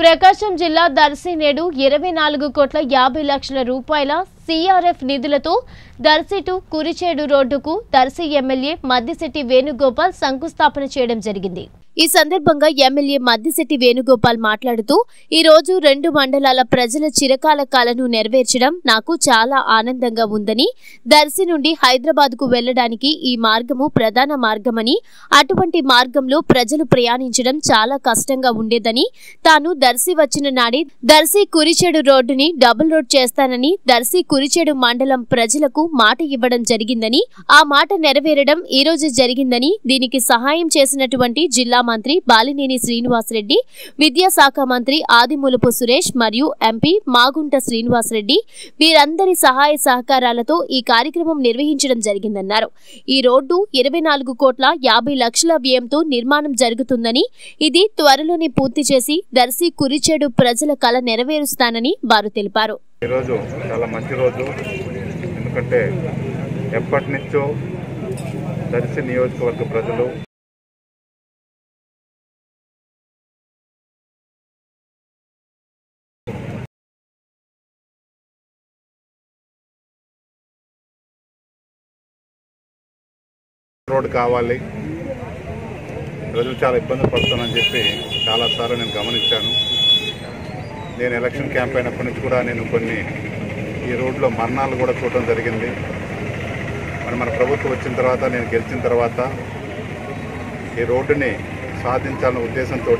ప్రకాశం జిల్లా దర్శి నేడు ఇరవై నాలుగు కోట్ల యాభై లక్షల రూపాయల సిఆర్ఎఫ్ నిధులతో దర్శి టు కురిచేడు రోడ్డుకు దర్శి ఎమ్మెల్యే మద్దిశెట్టి వేణుగోపాల్ శంకుస్థాపన చేయడం జరిగింది ఈ సందర్భంగా ఎమ్మెల్యే మద్దిశెట్టి వేణుగోపాల్ మాట్లాడుతూ ఈ రోజు రెండు మండలాల ప్రజల చిరకాల కాలను నెరవేర్చడం నాకు చాలా ఆనందంగా ఉందని దర్శి నుండి హైదరాబాద్ కు వెళ్లడానికి ఈ మార్గము ప్రధాన మార్గమని అటువంటి మార్గంలో ప్రజలు ప్రయాణించడం చాలా కష్టంగా ఉండేదని తాను దర్శి వచ్చిన నాడే దర్శి కురిచేడు రోడ్డుని డబుల్ రోడ్ చేస్తానని దర్శి కురిచేడు మండలం ప్రజలకు మాట ఇవ్వడం జరిగిందని ఆ మాట నెరవేరడం ఈ రోజు జరిగిందని దీనికి సహాయం చేసినటువంటి జిల్లా మంత్రి బాలినేని శ్రీనివాసరెడ్డి విద్యాశాఖ మంత్రి ఆదిమూలపు సురేష్ మరియు ఎంపీ మాగుంట శ్రీనివాసరెడ్డి వీరందరి సహాయ సహకారాలతో ఈ కార్యక్రమం నిర్వహించడం జరిగిందన్నారు ఈ రోడ్డు ఇరవై నాలుగు కోట్ల యాభై లక్షల వ్యయంతో నిర్మాణం జరుగుతుందని ఇది త్వరలోనే పూర్తి చేసి దర్శి కురిచేడు ప్రజల కల నెరవేరుస్తానని వారు తెలిపారు ఈరోజు చాలా మంచి రోజు ఎందుకంటే ఎప్పటి నుంచో దర్శి నియోజకవర్గ ప్రజలు రోడ్ కావాలి ప్రజలు చాలా ఇబ్బంది పడుతున్నారని చెప్పి చాలాసార్లు నేను గమనించాను నేను ఎలక్షన్ క్యాంప్ అయినప్పటి నుంచి కూడా నేను కొన్ని ఈ రోడ్లో మరణాలు కూడా చూడడం జరిగింది మరి మన ప్రభుత్వం వచ్చిన తర్వాత నేను గెలిచిన తర్వాత ఈ రోడ్డుని సాధించాలన్న ఉద్దేశంతో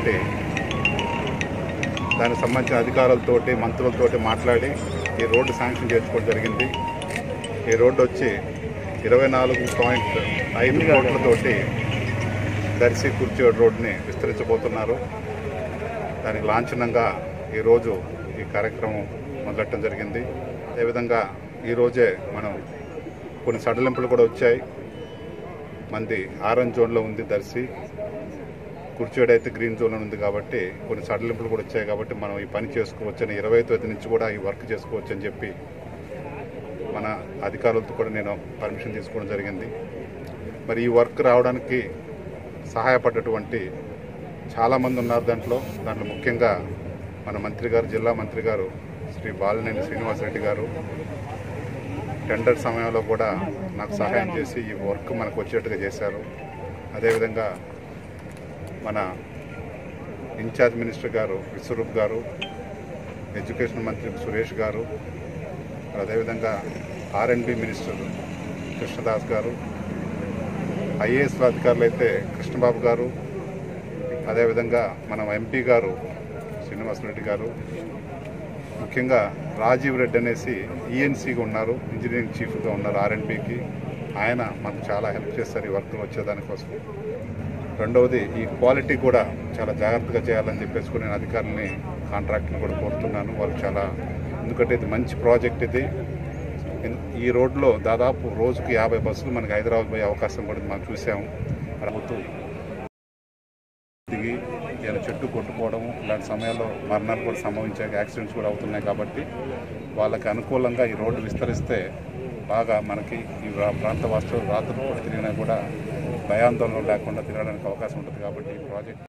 దానికి సంబంధించిన అధికారులతోటి మంత్రులతోటి మాట్లాడి ఈ రోడ్డు శాంక్షన్ చేసుకోవడం జరిగింది ఈ రోడ్డు వచ్చి ఇరవై నాలుగు పాయింట్ ఐదు కోట్లతోటి దర్శి కుర్చేడు రోడ్డుని విస్తరించబోతున్నారు దానికి లాంఛనంగా ఈరోజు ఈ కార్యక్రమం మొదలెట్టడం జరిగింది అదేవిధంగా ఈరోజే మనం కొన్ని సడలింపులు కూడా వచ్చాయి మంది ఆరెంజ్ జోన్లో ఉంది దర్శి కుర్చేడు అయితే గ్రీన్ జోన్లో ఉంది కాబట్టి కొన్ని సడలింపులు కూడా వచ్చాయి కాబట్టి మనం ఈ పని చేసుకోవచ్చని ఇరవై తేదీ నుంచి కూడా ఈ వర్క్ చేసుకోవచ్చు అని చెప్పి మన అధికారులతో కూడా నేను పర్మిషన్ తీసుకోవడం జరిగింది మరి ఈ వర్క్ రావడానికి సహాయపడ్డటువంటి చాలామంది ఉన్నారు దాంట్లో దాంట్లో ముఖ్యంగా మన మంత్రి గారు జిల్లా మంత్రి గారు శ్రీ బాలినేని శ్రీనివాసరెడ్డి గారు టెండర్ సమయంలో కూడా నాకు సహాయం చేసి ఈ వర్క్ మనకు వచ్చేట్టుగా చేశారు అదేవిధంగా మన ఇన్ఛార్జ్ మినిస్టర్ గారు విశ్వరూప్ గారు ఎడ్యుకేషన్ మంత్రి సురేష్ గారు అదేవిధంగా ఆర్ఎండ్బి మినిస్టర్ కృష్ణదాస్ గారు ఐఏఎస్ అధికారులు అయితే కృష్ణబాబు గారు అదేవిధంగా మన ఎంపీ గారు శ్రీనివాసరెడ్డి గారు ముఖ్యంగా రాజీవ్ రెడ్డి అనేసి ఈఎన్సీగా ఉన్నారు ఇంజనీరింగ్ చీఫ్గా ఉన్నారు ఆర్ఎండ్బికి ఆయన మనకు చాలా హెల్ప్ చేస్తారు ఈ వర్క్ వచ్చేదానికోసం రెండవది ఈ క్వాలిటీ కూడా చాలా జాగ్రత్తగా చేయాలని చెప్పేసి కూడా నేను అధికారులని కాంట్రాక్ట్ని కూడా కోరుతున్నాను వాళ్ళు చాలా ఎందుకంటే ఇది మంచి ప్రాజెక్ట్ ఇది ఈ రోడ్లో దాదాపు రోజుకు యాభై బస్సులు మనకి హైదరాబాద్ పోయే అవకాశం కూడా మనం చూసాము ప్రభుత్వం దిగి ఇలా చెట్టు కొట్టుకోవడం ఇలాంటి సమయాల్లో మరణాలు కూడా సంభవించాయి యాక్సిడెంట్స్ కూడా అవుతున్నాయి కాబట్టి వాళ్ళకి అనుకూలంగా ఈ రోడ్డు విస్తరిస్తే బాగా మనకి ఈ ప్రా- ప్రాంత వాస్తువులు రాత్రులు కూడా తిరిగినా కూడా భయాందోళన లేకుండా తిరగడానికి అవకాశం ఉంటుంది కాబట్టి ఈ ప్రాజెక్ట్